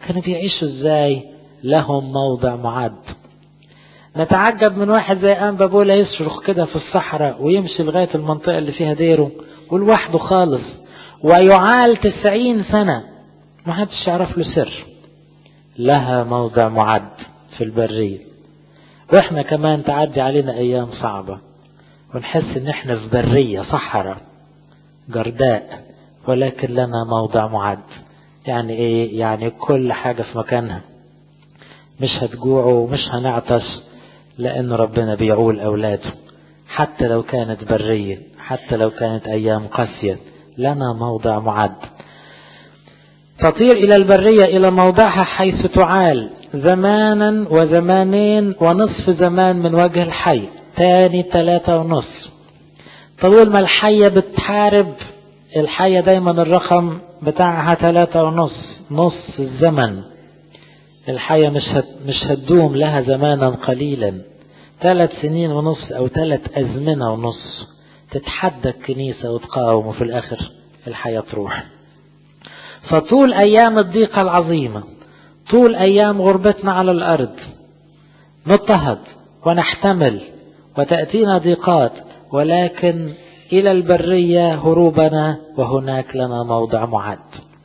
[SPEAKER 1] كانوا بيعيشوا ازاي لهم موضع معد نتعجب من واحد زي أنبا بولا يصرخ كده في الصحراء ويمشي لغاية المنطقة اللي فيها ديره ولوحده خالص ويعال تسعين سنة ما حدش يعرف له سر لها موضع معد في البرية واحنا كمان تعدي علينا ايام صعبة ونحس ان احنا في برية صحراء جرداء ولكن لنا موضع معد يعني ايه يعني كل حاجة في مكانها مش هتجوعوا ومش هنعطش لان ربنا بيعول اولاده حتى لو كانت برية حتى لو كانت ايام قاسية لنا موضع معد تطير إلى البرية إلى موضعها حيث تعال زمانا وزمانين ونصف زمان من وجه الحي تاني ثلاثة ونص طول ما الحية بتحارب الحية دايما الرقم بتاعها ثلاثة ونص نص الزمن الحية مش هت مش هتدوم لها زمانا قليلا ثلاث سنين ونص أو ثلاث أزمنة ونص تتحدى الكنيسة وتقاوم وفي الآخر الحياة تروح فطول أيام الضيقة العظيمة طول أيام غربتنا على الأرض نضطهد ونحتمل وتأتينا ضيقات ولكن إلى البرية هروبنا وهناك لنا موضع معد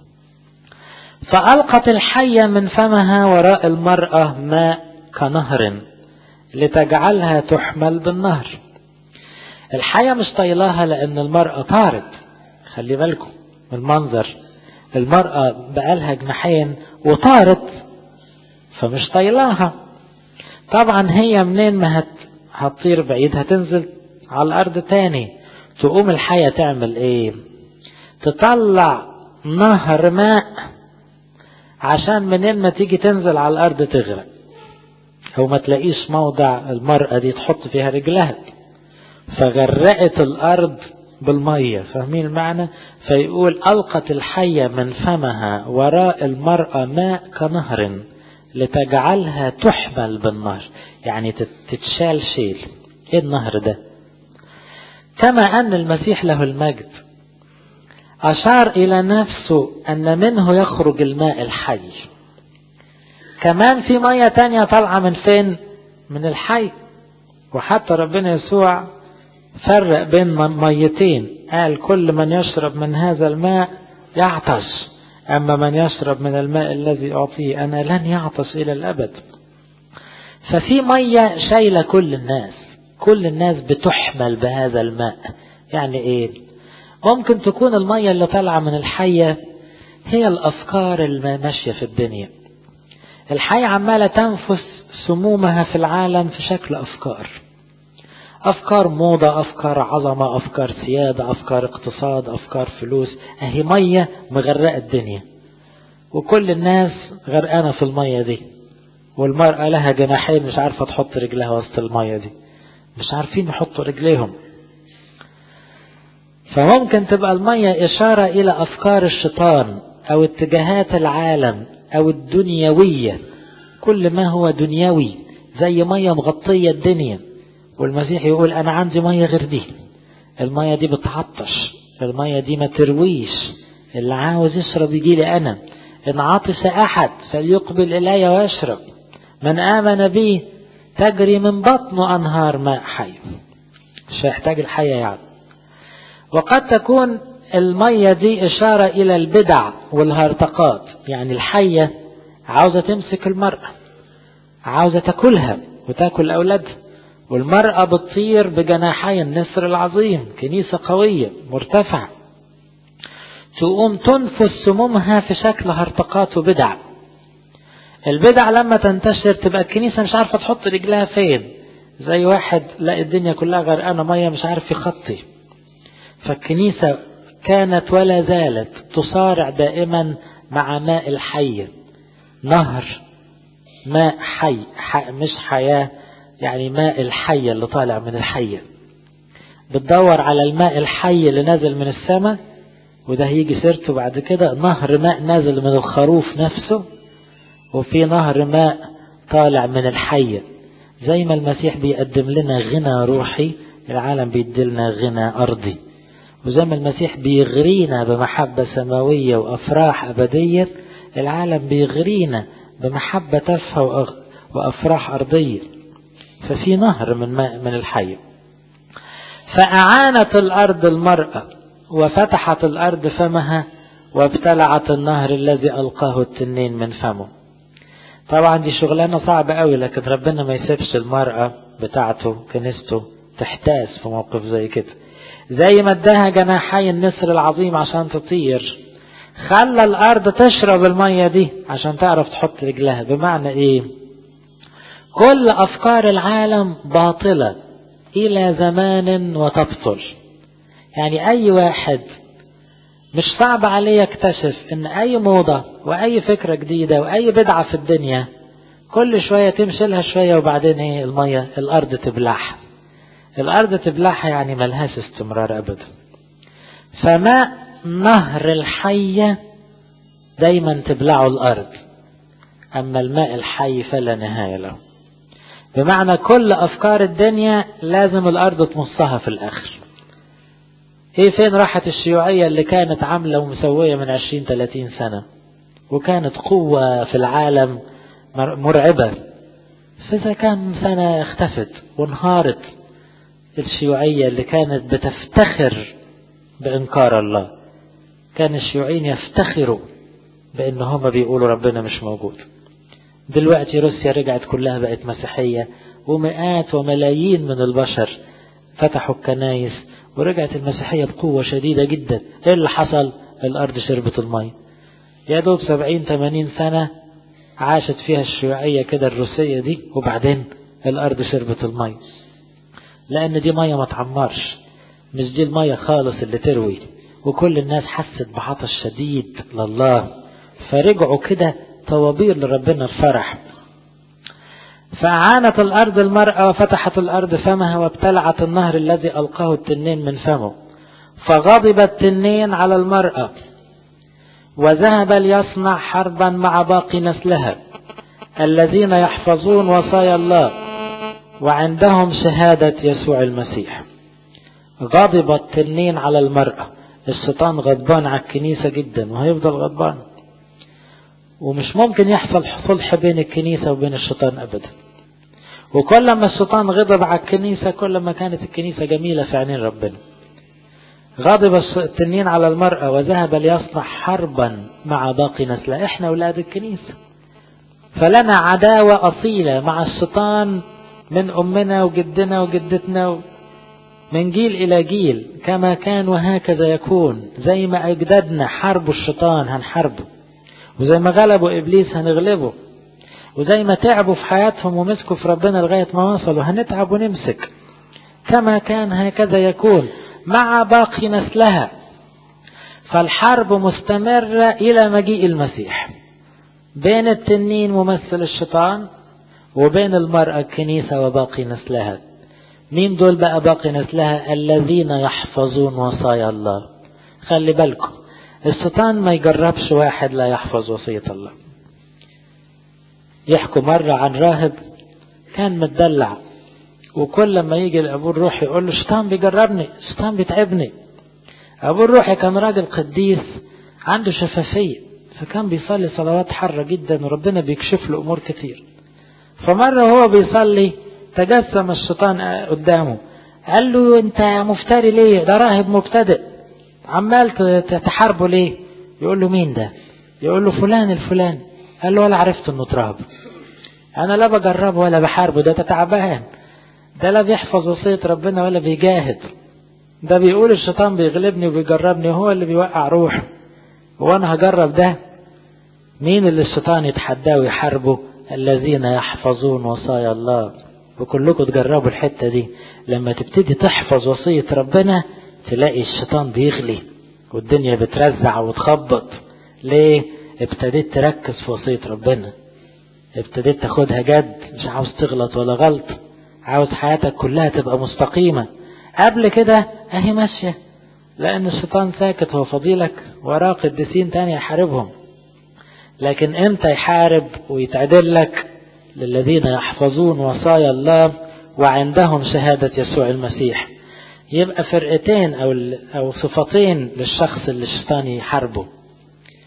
[SPEAKER 1] فألقت الحية من فمها وراء المرأة ماء كنهر لتجعلها تحمل بالنهر الحية مش طيلاها لأن المرأة طارت خلي بالكم من المنظر المرأة بقالها جناحين وطارت فمش طيلاها طبعا هي منين ما هت هتطير بعيد هتنزل على الأرض تاني تقوم الحية تعمل ايه تطلع نهر ماء عشان منين ما تيجي تنزل على الأرض تغرق أو ما تلاقيش موضع المرأة دي تحط فيها رجلها فغرقت الأرض بالمية فاهمين المعنى فيقول ألقت الحية من فمها وراء المرأة ماء كنهر لتجعلها تحمل بالنهر يعني تتشال شيل ايه النهر ده كما أن المسيح له المجد أشار إلى نفسه أن منه يخرج الماء الحي كمان في مية تانية طالعة من فين من الحي وحتى ربنا يسوع فرق بين ميتين قال كل من يشرب من هذا الماء يعطش أما من يشرب من الماء الذي أعطيه أنا لن يعطش إلى الأبد ففي مية شايلة كل الناس كل الناس بتحمل بهذا الماء يعني إيه ممكن تكون المية اللي طالعة من الحية هي الأفكار اللي ماشية في الدنيا الحية عمالة تنفس سمومها في العالم في شكل أفكار أفكار موضة أفكار عظمة أفكار سيادة أفكار اقتصاد أفكار فلوس أهي مية مغرقة الدنيا وكل الناس غرقانة في المية دي والمرأة لها جناحين مش عارفة تحط رجلها وسط المية دي مش عارفين يحطوا رجليهم فممكن تبقى المية إشارة إلى أفكار الشيطان أو اتجاهات العالم أو الدنيوية كل ما هو دنيوي زي مية مغطية الدنيا والمسيح يقول أنا عندي مية غير دي المية دي بتعطش المية دي ما ترويش اللي عاوز يشرب يجي لي أنا إن عطس أحد فليقبل إلي ويشرب من آمن بي تجري من بطنه أنهار ماء حي مش هيحتاج الحياة يعني وقد تكون المية دي إشارة إلى البدع والهرطقات يعني الحية عاوزة تمسك المرأة عاوزة تاكلها وتاكل أولادها والمرأة بتطير بجناحي النسر العظيم كنيسة قوية مرتفعة تقوم تنفس سمومها في شكل هرطقات وبدع البدع لما تنتشر تبقى الكنيسة مش عارفة تحط رجلها فين زي واحد لاقي الدنيا كلها غرقانة مية مش عارف يخطي فالكنيسة كانت ولا زالت تصارع دائما مع ماء الحي نهر ماء حي مش حياة يعني ماء الحي اللي طالع من الحية بتدور على الماء الحي اللي نازل من السماء وده هيجي سيرته بعد كده نهر ماء نازل من الخروف نفسه وفي نهر ماء طالع من الحية زي ما المسيح بيقدم لنا غنى روحي العالم بيدلنا غنى أرضي وزي ما المسيح بيغرينا بمحبة سماوية وأفراح أبدية العالم بيغرينا بمحبة تافهة وأفراح أرضية ففي نهر من ماء من الحي فأعانت الأرض المرأة وفتحت الأرض فمها وابتلعت النهر الذي ألقاه التنين من فمه طبعا دي شغلانة صعبة قوي لكن ربنا ما يسيبش المرأة بتاعته كنيسته تحتاس في موقف زي كده زي ما اداها جناحي النسر العظيم عشان تطير خلى الأرض تشرب المية دي عشان تعرف تحط رجلها بمعنى ايه كل أفكار العالم باطلة إلى زمان وتبطل يعني أي واحد مش صعب عليه يكتشف ان اي موضة واي فكرة جديدة واي بدعة في الدنيا كل شوية تمشي لها شوية وبعدين ايه المية الارض تبلعها الارض تبلعها يعني ملهاش استمرار ابدا فماء نهر الحية دايما تبلعه الارض اما الماء الحي فلا نهاية له بمعنى كل افكار الدنيا لازم الارض تمصها في الاخر ايه فين راحت الشيوعية اللي كانت عاملة ومسوية من عشرين تلاتين سنة وكانت قوة في العالم مرعبة فإذا كان سنة اختفت وانهارت الشيوعية اللي كانت بتفتخر بإنكار الله كان الشيوعيين يفتخروا بأن هم بيقولوا ربنا مش موجود دلوقتي روسيا رجعت كلها بقت مسيحية ومئات وملايين من البشر فتحوا الكنايس ورجعت المسيحية بقوة شديدة جدا ايه اللي حصل الارض شربت المية يا دوب سبعين تمانين سنة عاشت فيها الشيوعية كده الروسية دي وبعدين الارض شربت المية لان دي مية ما تعمرش مش دي المية خالص اللي تروي وكل الناس حست بعطش شديد لله فرجعوا كده طوابير لربنا الفرح فأعانت الأرض المرأة وفتحت الأرض فمها وابتلعت النهر الذي ألقاه التنين من فمه فغضب التنين على المرأة وذهب ليصنع حربا مع باقي نسلها الذين يحفظون وصايا الله وعندهم شهادة يسوع المسيح غضب التنين على المرأة الشيطان غضبان على الكنيسة جدا وهيفضل غضبان ومش ممكن يحصل صلح بين الكنيسة وبين الشيطان أبدا وكل ما الشيطان غضب على الكنيسة كل ما كانت الكنيسة جميلة في عينين ربنا غضب التنين على المرأة وذهب ليصنع حربا مع باقي نسلها احنا أولاد الكنيسة فلنا عداوة أصيلة مع الشيطان من أمنا وجدنا وجدتنا من جيل إلى جيل كما كان وهكذا يكون زي ما أجدادنا حاربوا الشيطان هنحاربه وزي ما غلبوا إبليس هنغلبه وزي ما تعبوا في حياتهم ومسكوا في ربنا لغاية ما وصلوا هنتعب ونمسك كما كان هكذا يكون مع باقي نسلها فالحرب مستمرة إلى مجيء المسيح بين التنين ممثل الشيطان وبين المرأة الكنيسة وباقي نسلها مين دول بقى باقي نسلها الذين يحفظون وصايا الله خلي بالكم الشيطان ما يجربش واحد لا يحفظ وصية الله يحكوا مرة عن راهب كان متدلع وكل ما يجي لأبوه الروحي يقول له الشيطان بيجربني الشيطان بيتعبني أبوه الروحي كان راجل قديس عنده شفافية فكان بيصلي صلوات حرة جدا وربنا بيكشف له أمور كتير فمرة وهو بيصلي تجسم الشيطان قدامه قال له انت مفتري ليه ده راهب مبتدئ عمال تحاربه ليه يقول له مين ده يقول له فلان الفلان قال له ولا عرفت انه تراب انا لا بجربه ولا بحاربه ده تعبان ده لا بيحفظ وصية ربنا ولا بيجاهد ده بيقول الشيطان بيغلبني وبيجربني هو اللي بيوقع روحه وانا هجرب ده مين اللي الشيطان يتحداه ويحاربه الذين يحفظون وصايا الله وكلكم تجربوا الحتة دي لما تبتدي تحفظ وصية ربنا تلاقي الشيطان بيغلي والدنيا بترزع وتخبط ليه ابتديت تركز في وصية ربنا ابتديت تاخدها جد مش عاوز تغلط ولا غلط عاوز حياتك كلها تبقى مستقيمة قبل كده اهي ماشية لان الشيطان ساكت هو فضيلك وراه قديسين تاني يحاربهم لكن امتى يحارب ويتعدل لك للذين يحفظون وصايا الله وعندهم شهادة يسوع المسيح يبقى فرقتين او او صفتين للشخص اللي الشيطان يحاربه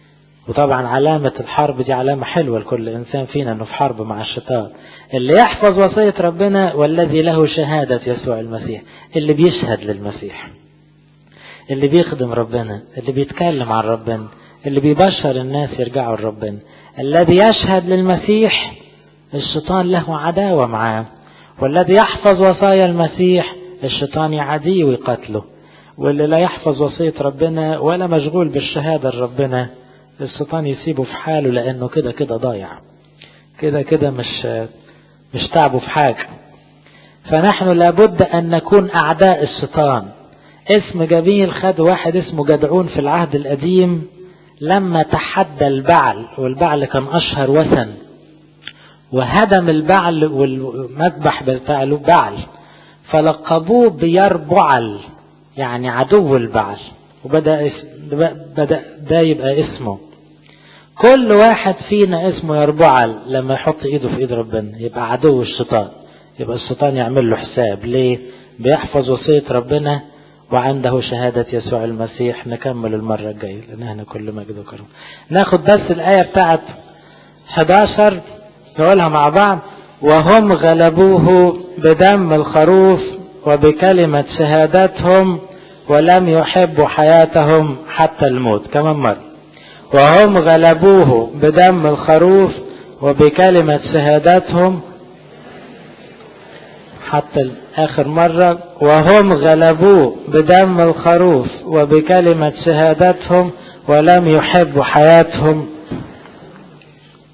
[SPEAKER 1] وطبعا علامة الحرب دي علامة حلوة لكل إنسان فينا أنه في حرب مع الشيطان اللي يحفظ وصية ربنا والذي له شهادة يسوع المسيح اللي بيشهد للمسيح اللي بيخدم ربنا اللي بيتكلم عن ربنا اللي بيبشر الناس يرجعوا لربنا الذي يشهد للمسيح الشيطان له عداوة معاه والذي يحفظ وصايا المسيح الشيطان يعاديه ويقتله واللي لا يحفظ وصية ربنا ولا مشغول بالشهادة لربنا الشيطان يسيبه في حاله لأنه كده كده ضايع كده كده مش مش تعبه في حاجة فنحن لابد أن نكون أعداء الشيطان اسم جميل خد واحد اسمه جدعون في العهد القديم لما تحدى البعل والبعل كان أشهر وثن وهدم البعل والمذبح بتاع بعل فلقبوه بيربعل يعني عدو البعل وبدأ بدأ ده يبقى اسمه كل واحد فينا اسمه يربعل لما يحط ايده في ايد ربنا يبقى عدو الشيطان يبقى الشيطان يعمل له حساب ليه بيحفظ وصية ربنا وعنده شهادة يسوع المسيح نكمل المرة الجاية لأن احنا كل مجد وكرم ناخد بس الآية بتاعت 11 نقولها مع بعض وهم غلبوه بدم الخروف وبكلمة شهادتهم ولم يحبوا حياتهم حتى الموت كمان مرة وهم غلبوه بدم الخروف وبكلمة شهادتهم حتى آخر مرة وهم غلبوه بدم الخروف وبكلمة شهادتهم ولم يحبوا حياتهم